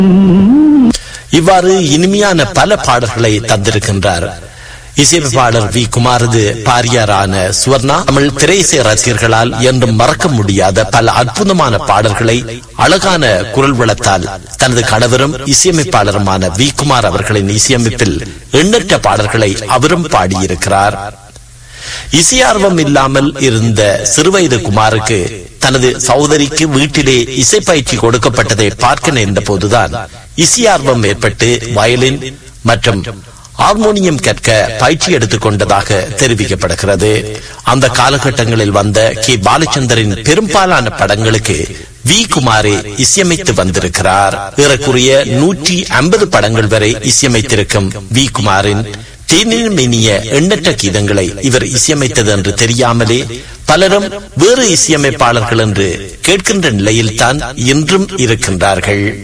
இவ்வாறு இனிமையான பல பாடல்களை தந்திருக்கின்றார் இசையமைப்பாளர் வி குமாரது பாரியாரான சுவர்ணா தமிழ் திரையிசை ரசிகர்களால் என்றும் மறக்க முடியாத பல அற்புதமான பாடல்களை அழகான குரல் வளத்தால் தனது கணவரும் இசையமைப்பாளருமான வி குமார் அவர்களின் இசையமைப்பில் எண்ணற்ற பாடல்களை அவரும் பாடியிருக்கிறார் இசையார்வம் இல்லாமல் இருந்த சிறுவயது குமாருக்கு தனது சகோதரிக்கு வீட்டிலே இசை பயிற்சி கொடுக்கப்பட்டதை பார்க்க நேர்ந்த போதுதான் இசையார்வம் ஏற்பட்டு வயலின் மற்றும் ஹார்மோனியம் கற்க பயிற்சி எடுத்துக் கொண்டதாக தெரிவிக்கப்படுகிறது அந்த காலகட்டங்களில் வந்த கே பாலச்சந்தரின் பெரும்பாலான படங்களுக்கு வி குமாரே இசையமைத்து வந்திருக்கிறார் ஏறக்குறைய நூற்றி ஐம்பது படங்கள் வரை இசையமைத்திருக்கும் வி குமாரின் தேனில் மெனிய எண்ணற்ற கீதங்களை இவர் இசையமைத்தது என்று தெரியாமலே பலரும் வேறு இசையமைப்பாளர்கள் என்று கேட்கின்ற நிலையில்தான் இன்றும் இருக்கின்றார்கள்